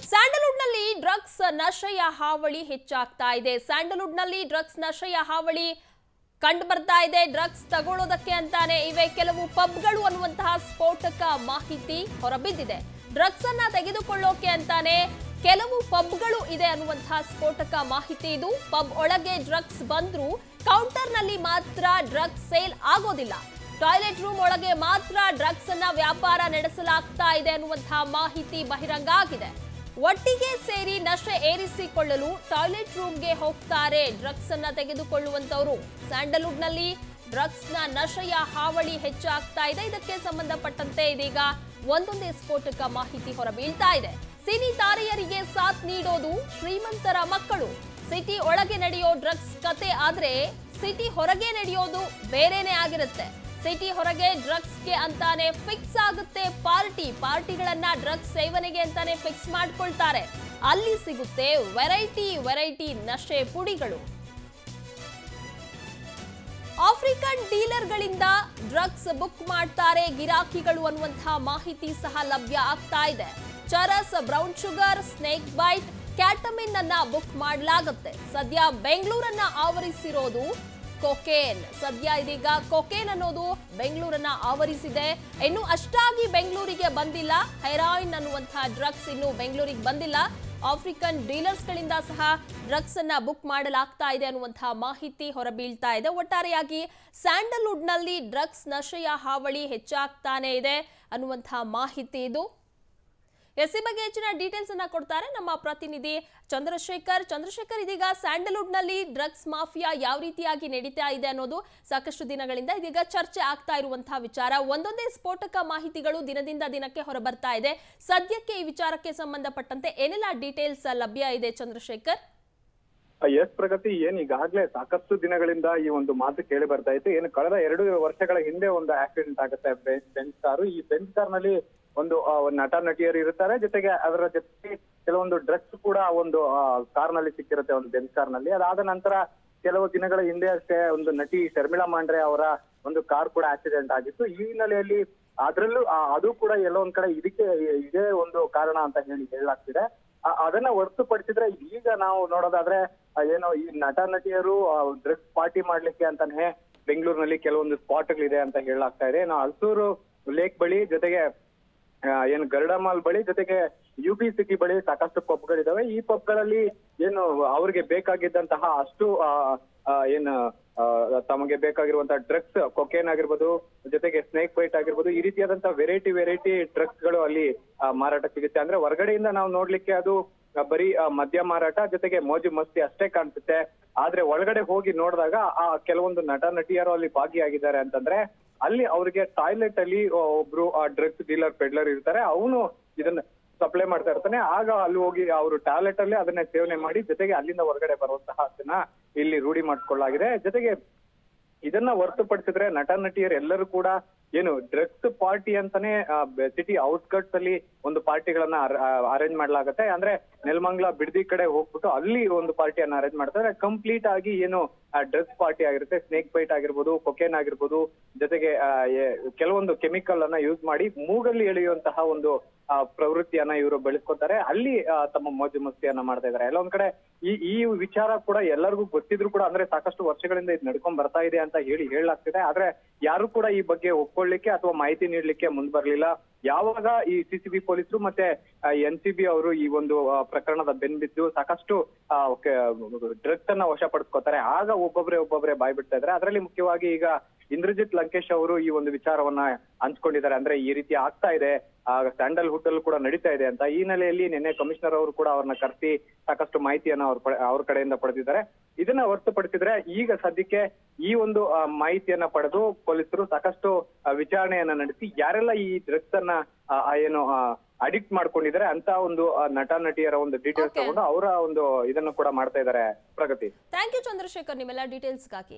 ಸ್ಯಾಂಡಲ್ವುಡ್ನಲ್ಲಿ drugs ನಶೆಯ ಹಾವಳಿ ಹೆಚ್ಚಾಗ್ತಾ ಇದೆ ಸ್ಯಾಂಡಲ್ವುಡ್ನಲ್ಲಿ ಡ್ರಗ್ಸ್ ನಶೆಯ ಹಾವಳಿ ಕಂಡು ಬರ್ತಾ ಇದೆ ಡ್ರಗ್ಸ್ ತಗೊಳ್ಳೋದಕ್ಕೆ ಅಂತಾನೆ ಇವೆ ಕೆಲವು ಪಬ್ಗಳು ಅನ್ನುವಂತಹ ಸ್ಫೋಟಕ ಮಾಹಿತಿ ಹೊರಬಿದ್ದಿದೆ ಡ್ರಗ್ಸ್ ಅನ್ನ ತೆಗೆದುಕೊಳ್ಳೋಕೆ ಅಂತಾನೆ ಕೆಲವು ಪಬ್ಗಳು ಇದೆ ಅನ್ನುವಂತಹ ಸ್ಫೋಟಕ ಮಾಹಿತಿ ಇದು ಪಬ್ ಒಳಗೆ ಡ್ರಗ್ಸ್ ಬಂದ್ರು ಕೌಂಟರ್ನಲ್ಲಿ ಮಾತ್ರ ಡ್ರಗ್ಸ್ ಸೇಲ್ ಆಗೋದಿಲ್ಲ ಟಾಯ್ಲೆಟ್ ರೂಮ್ ಒಳಗೆ ಮಾತ್ರ ಡ್ರಗ್ಸ್ ಅನ್ನ ವ್ಯಾಪಾರ ನಡೆಸಲಾಗ್ತಾ ಇದೆ ಅನ್ನುವಂತಹ ಮಾಹಿತಿ ಬಹಿರಂಗ ಆಗಿದೆ ಒಟ್ಟಿಗೆ ಸೇರಿ ನಶೆ ಏರಿಸಿಕೊಳ್ಳಲು ಟಾಯ್ಲೆಟ್ ರೂಮ್ಗೆ ಹೋಗ್ತಾರೆ ಡ್ರಗ್ಸ್ ಅನ್ನ ತೆಗೆದುಕೊಳ್ಳುವಂತವರು ಸ್ಯಾಂಡಲ್ವುಡ್ ನಲ್ಲಿ ಡ್ರಗ್ಸ್ ನ ನಶೆಯ ಹಾವಳಿ ಹೆಚ್ಚಾಗ್ತಾ ಇದೆ ಇದಕ್ಕೆ ಸಂಬಂಧಪಟ್ಟಂತೆ ಇದೀಗ ಒಂದೊಂದೇ ಸ್ಫೋಟಕ ಮಾಹಿತಿ ಹೊರಬೀಳ್ತಾ ಇದೆ ಸಿನಿ ತಾರೆಯರಿಗೆ ಸಾಥ್ ನೀಡೋದು ಶ್ರೀಮಂತರ ಮಕ್ಕಳು ಸಿಟಿ ಒಳಗೆ ನಡೆಯೋ ಡ್ರಗ್ಸ್ ಕತೆ ಆದ್ರೆ ಸಿಟಿ ಹೊರಗೆ ನಡೆಯೋದು ಬೇರೆನೆ ಆಗಿರುತ್ತೆ ಸಿಟಿ ಹೊರಗೆ ಡ್ರಗ್ಸ್ಗೆ ಅಂತಾನೆ ಫಿಕ್ಸ್ ಆಗುತ್ತೆ ಪಾರ್ಟಿ ಪಾರ್ಟಿಗಳನ್ನ ಡ್ರಗ್ಸ್ ಸೇವನೆಗೆ ಅಂತಾನೆ ಫಿಕ್ಸ್ ಮಾಡ್ಕೊಳ್ತಾರೆ ಅಲ್ಲಿ ಸಿಗುತ್ತೆ ವೆರೈಟಿ ವೆರೈಟಿ ನಶೆ ಪುಡಿಗಳು ಆಫ್ರಿಕನ್ ಡೀಲರ್ಗಳಿಂದ ಡ್ರಗ್ಸ್ ಬುಕ್ ಮಾಡ್ತಾರೆ ಗಿರಾಕಿಗಳು ಅನ್ನುವಂತಹ ಮಾಹಿತಿ ಸಹ ಲಭ್ಯ ಆಗ್ತಾ ಇದೆ charas brown sugar snake bite ketamine ಅನ್ನ ಬುಕ್ ಮಾಡಲಾಗುತ್ತೆ ಸದ್ಯ ಬೆಂಗಳೂರನ್ನ ಆವರಿಸಿರೋದು ಕೊಕೇನ್ ಸದ್ಯ ಇದೀಗ ಕೊಕೇನ್ ಅನ್ನೋದು ಬೆಂಗಳೂರನ್ನ ಆವರಿಸಿದೆ ಇನ್ನು ಅಷ್ಟಾಗಿ ಬೆಂಗಳೂರಿಗೆ ಬಂದಿಲ್ಲ ಹೆರಾಯಿನ್ ಅನ್ನುವಂತಹ ಡ್ರಗ್ಸ್ ಇನ್ನು ಬೆಂಗಳೂರಿಗೆ ಬಂದಿಲ್ಲ ಆಫ್ರಿಕನ್ ಡೀಲರ್ಸ್ ಗಳಿಂದ ಸಹ ಡ್ರಗ್ಸ್ ಅನ್ನ ಬುಕ್ ಮಾಡಲಾಗ್ತಾ ಇದೆ ಅನ್ನುವಂತಹ ಮಾಹಿತಿ ಹೊರಬೀಳ್ತಾ ಇದೆ ಒಟ್ಟಾರೆಯಾಗಿ ಸ್ಯಾಂಡಲ್ವುಡ್ ನಲ್ಲಿ ಡ್ರಗ್ಸ್ ನಶೆಯ ಹಾವಳಿ ಹೆಚ್ಚಾಗ್ತಾನೆ ಇದೆ ಅನ್ನುವಂತಹ ಮಾಹಿತಿ ಇದು ಎಸ್ ಈ ಬಗ್ಗೆ ಹೆಚ್ಚಿನ ಡೀಟೇಲ್ಸ್ ಅನ್ನ ಕೊಡ್ತಾರೆ ನಮ್ಮ ಪ್ರತಿನಿಧಿ ಚಂದ್ರಶೇಖರ್ ಚಂದ್ರಶೇಖರ್ ಇದೀಗ ಸ್ಯಾಂಡಲ್ವುಡ್ ನಲ್ಲಿ ಡ್ರಗ್ಸ್ ಮಾಫಿಯಾ ಯಾವ ರೀತಿಯಾಗಿ ನಡೀತಾ ಇದೆ ಅನ್ನೋದು ಸಾಕಷ್ಟು ದಿನಗಳಿಂದ ಇದೀಗ ಚರ್ಚೆ ಆಗ್ತಾ ಇರುವಂತಹ ವಿಚಾರ ಒಂದೊಂದೇ ಸ್ಫೋಟಕ ಮಾಹಿತಿಗಳು ದಿನದಿಂದ ದಿನಕ್ಕೆ ಹೊರಬರ್ತಾ ಇದೆ ಸದ್ಯಕ್ಕೆ ಈ ವಿಚಾರಕ್ಕೆ ಸಂಬಂಧಪಟ್ಟಂತೆ ಏನೆಲ್ಲ ಡೀಟೇಲ್ಸ್ ಲಭ್ಯ ಇದೆ ಚಂದ್ರಶೇಖರ್ ಎಸ್ ಪ್ರಗತಿ ಏನ್ ಈಗಾಗ್ಲೇ ಸಾಕಷ್ಟು ದಿನಗಳಿಂದ ಈ ಒಂದು ಮಾತು ಕೇಳಿ ಬರ್ತಾ ಇತ್ತು ಏನು ಕಳೆದ ಎರಡು ವರ್ಷಗಳ ಹಿಂದೆ ಒಂದು ಆಕ್ಸಿಡೆಂಟ್ ಆಗುತ್ತೆ ಬೆ- ಬೆಂಚ್ ಕಾರು ಈ ಬೆಂಚ್ ಕಾರ್ ನಲ್ಲಿ ಒಂದು ಆ, ಒಂದು ನಟ ನಟಿಯರು ಇರುತ್ತಾರೆ ಜೊತೆಗೆ ಅದರ ಜೊತೆಗೆ ಕೆಲವೊಂದು ಡ್ರಗ್ಸ್ ಕೂಡ ಆ ಒಂದು ಕಾರ್ ನಲ್ಲಿ ಸಿಕ್ಕಿರುತ್ತೆ ಒಂದು ಬೆಂಚ್ ಕಾರ್ ನಲ್ಲಿ ಅದಾದ ನಂತರ ಕೆಲವು ದಿನಗಳ ಹಿಂದೆ ಅಷ್ಟೇ ಒಂದು ನಟಿ ಶರ್ಮಿಳಾ ಮಾಂಡ್ರೆ ಅವರ ಒಂದು ಕಾರ್ ಕೂಡ ಆಕ್ಸಿಡೆಂಟ್ ಆಗಿತ್ತು ಈ ಹಿನ್ನೆಲೆಯಲ್ಲಿ ಅದ್ರಲ್ಲೂ ಆ, ಅದು ಕೂಡ ಎಲ್ಲೋ ಒಂದ್ ಕಡೆ ಇದಕ್ಕೆ ಇದೇ ಒಂದು ಕಾರಣ ಅಂತ ಹೇಳಿ ಹೇಳಲಾಗ್ತಿದೆ ಆ- ಅದನ್ನ ಹೊರತುಪಡಿಸಿದ್ರೆ ಈಗ ನಾವು ನೋಡೋದಾದ್ರೆ ಆ, ಏನೋ ಈ ನಟ ನಟಿಯರು ಡ್ರಗ್ಸ್ ಪಾರ್ಟಿ ಮಾಡ್ಲಿಕ್ಕೆ ಅಂತಾನೆ ಬೆಂಗಳೂರಿನಲ್ಲಿ ಕೆಲವೊಂದು ಸ್ಪಾಟ್ಗಳಿದೆ ಅಂತ ಹೇಳಲಾಗ್ತಾ ಇದೆ ನಾವು ಹಲ್ಸೂರು ಲೇಕ್ ಬಳಿ ಜೊತೆಗೆ ಆ, ಏನು ಗರುಡ ಮಾಲ್ ಬಳಿ ಜೊತೆಗೆ ಯು ಬಿ ಸಿಟಿ ಬಳಿ ಸಾಕಷ್ಟು ಪಬ್ಗಳಿದಾವೆ ಈ ಪಬ್ಗಳಲ್ಲಿ ಏನು ಅವ್ರಿಗೆ ಬೇಕಾಗಿದ್ದಂತಹ ಅಷ್ಟು ಆ, ಆ, ಏನು ಆ, ತಮಗೆ ಬೇಕಾಗಿರುವಂತಹ ಡ್ರಗ್ಸ್ ಕೊಕೇನ್ ಆಗಿರ್ಬೋದು ಜೊತೆಗೆ ಸ್ನೇಕ್ ಬೈಟ್ ಆಗಿರ್ಬೋದು ಈ ರೀತಿಯಾದಂತಹ ವೆರೈಟಿ ವೆರೈಟಿ ಡ್ರಗ್ಸ್ ಗಳು ಅಲ್ಲಿ ಆ, ಮಾರಾಟ ಸಿಗುತ್ತೆ ಅಂದ್ರೆ ಹೊರಗಡೆಯಿಂದ ನಾವು ನೋಡ್ಲಿಕ್ಕೆ ಅದು ಆ, ಬರೀ ಆ, ಮದ್ಯ ಮಾರಾಟ ಜೊತೆಗೆ ಮೋಜು ಮಸ್ತಿ ಅಷ್ಟೇ ಕಾಣಿಸುತ್ತೆ ಆದ್ರೆ ಒಳಗಡೆ ಹೋಗಿ ನೋಡಿದಾಗ ಆ ಕೆಲವೊಂದು ನಟ ನಟಿಯರು ಅಲ್ಲಿ ಭಾಗಿಯಾಗಿದ್ದಾರೆ ಅಂತಂದ್ರೆ ಅಲ್ಲಿ ಅವ್ರಿಗೆ ಟಾಯ್ಲೆಟ್ ಅಲ್ಲಿ ಒಬ್ರು ಆ ಡ್ರಗ್ಸ್ ಡೀಲರ್ ಪೆಡ್ಲರ್ ಇರ್ತಾರೆ ಅವನು ಇದನ್ನ ಸಪ್ಲೈ ಮಾಡ್ತಾ ಇರ್ತಾನೆ ಆಗ ಅಲ್ಲಿ ಹೋಗಿ ಅವರು ಟಾಯ್ಲೆಟ್ ಅಲ್ಲಿ ಅದನ್ನ ಸೇವನೆ ಮಾಡಿ ಜೊತೆಗೆ ಅಲ್ಲಿಂದ ಹೊರಗಡೆ ಬರುವಂತಹ ಅದನ್ನ ಇಲ್ಲಿ ರೂಢಿ ಮಾಡಿಕೊಳ್ಳಲಾಗಿದೆ ಜೊತೆಗೆ ಇದನ್ನ ಹೊರತುಪಡಿಸಿದ್ರೆ ನಟ ನಟಿಯರು ಎಲ್ಲರೂ ಕೂಡ ಏನು ಡ್ರಗ್ಸ್ ಪಾರ್ಟಿ ಅಂತಾನೆ ಸಿಟಿ ಔಟ್ಸ್ಕರ್ಟ್ಸ್ ಅಲ್ಲಿ ಒಂದು ಪಾರ್ಟಿಗಳನ್ನ ಅರೇಂಜ್ ಮಾಡ್ಲಾಗತ್ತೆ ಅಂದ್ರೆ ನೆಲಮಂಗ್ಲ ಬಿಡದಿ ಕಡೆ ಹೋಗ್ಬಿಟ್ಟು ಅಲ್ಲಿ ಒಂದು ಪಾರ್ಟಿಯನ್ನ ಅರೇಂಜ್ ಮಾಡ್ತಾರೆ ಕಂಪ್ಲೀಟ್ ಆಗಿ ಏನು ಡ್ರಗ್ಸ್ ಪಾರ್ಟಿ ಆಗಿರುತ್ತೆ ಸ್ನೇಕ್ ಬೈಟ್ ಆಗಿರ್ಬೋದು ಕೊಕೇನ್ ಆಗಿರ್ಬೋದು ಜೊತೆಗೆ ಆ, ಎ- ಕೆಲವೊಂದು ಕೆಮಿಕಲ್ ಅನ್ನ ಯೂಸ್ ಮಾಡಿ ಮೂಗಲ್ಲಿ ಎಳೆಯುವಂತಹ ಒಂದು ಆ, ಪ್ರವೃತ್ತಿಯನ್ನ ಇವರು ಬೆಳೆಸ್ಕೊತಾರೆ ಅಲ್ಲಿ ಆ, ತಮ್ಮ ಮೋಜು ಮಸ್ತಿಯನ್ನ ಮಾಡ್ತಾ ಇದ್ದಾರೆ ಎಲ್ಲ ಒಂದ್ ಕಡೆ ಈ ಈ ವಿಚಾರ ಕೂಡ ಎಲ್ಲರಿಗೂ ಗೊತ್ತಿದ್ರು ಕೂಡ ಅಂದ್ರೆ ಸಾಕಷ್ಟು ವರ್ಷಗಳಿಂದ ಇದು ನಡ್ಕೊಂಡ್ ಬರ್ತಾ ಇದೆ ಅಂತ ಹೇಳಿ ಹೇಳಲಾಗ್ತಿದೆ ಆದ್ರೆ ಯಾರು ಕೂಡ ಈ ಬಗ್ಗೆ ಒಪ್ಕೊಳ್ಳಿಕ್ಕೆ ಅಥವಾ ಮಾಹಿತಿ ನೀಡ್ಲಿಕ್ಕೆ ಮುಂದ್ ಬರ್ಲಿಲ್ಲ ಯಾವಾಗ ಈ ಸಿಸಿಬಿ ಪೊಲೀಸರು ಮತ್ತೆ ಎನ್ ಸಿ ಬಿ ಅವರು ಈ ಒಂದು ಆ, ಪ್ರಕರಣದ ಬೆನ್ಬಿದ್ದು ಸಾಕಷ್ಟು ಡ್ರಗ್ಸ್ ಅನ್ನ ವಶಪಡಿಸ್ಕೋತಾರೆ ಆಗ ಒಬ್ಬೊಬ್ರೆ ಒಬ್ಬೊಬ್ರೆ ಬಾಯ್ ಬಿಡ್ತಾ ಇದ್ದಾರೆ ಅದರಲ್ಲಿ ಮುಖ್ಯವಾಗಿ ಈಗ ಇಂದ್ರಜಿತ್ ಲಂಕೇಶ್ ಅವರು ಈ ಒಂದು ವಿಚಾರವನ್ನ ಹಂಚ್ಕೊಂಡಿದ್ದಾರೆ ಅಂದ್ರೆ ಈ ರೀತಿ ಆಗ್ತಾ ಇದೆ ಸ್ಯಾಂಡಲ್ ಹುಡ್ ಅಲ್ಲೂ ಕೂಡ ನಡೀತಾ ಇದೆ ಅಂತ ಈ ಹಿನ್ನೆಲೆಯಲ್ಲಿ ನಿನ್ನೆ ಕಮಿಷನರ್ ಅವರು ಕೂಡ ಅವ್ರನ್ನ ಕರೆಸಿ ಸಾಕಷ್ಟು ಮಾಹಿತಿಯನ್ನ ಅವ್ರ ಪಡೆ- ಅವ್ರ ಕಡೆಯಿಂದ ಪಡೆದಿದ್ದಾರೆ ಇದನ್ನ ಹೊರತುಪಡಿಸಿದ್ರೆ ಈಗ ಸದ್ಯಕ್ಕೆ ಈ ಒಂದು ಆ, ಮಾಹಿತಿಯನ್ನ ಪಡೆದು ಪೊಲೀಸರು ಸಾಕಷ್ಟು ಆ, ವಿಚಾರಣೆಯನ್ನ ನಡೆಸಿ ಯಾರೆಲ್ಲ ಈ ಡ್ರಗ್ಸ್ ಅನ್ನ ಆ, ಆ, ಏನು ಅಡಿಕ್ಟ್ ಮಾಡ್ಕೊಂಡಿದ್ದಾರೆ ಅಂತ ಒಂದು ಆ, ನಟ ನಟಿಯರ ಒಂದು ಡೀಟೇಲ್ಸ್ Okay. ತಗೊಂಡು ಅವರ ಒಂದು ಇದನ್ನು ಕೂಡ ಮಾಡ್ತಾ ಇದ್ದಾರೆ ಪ್ರಗತಿ ಥ್ಯಾಂಕ್ ಯು ಚಂದ್ರಶೇಖರ್ ನಿಮ್ಮೆಲ್ಲ ಡೀಟೇಲ್ಸ್ಗಾಗಿ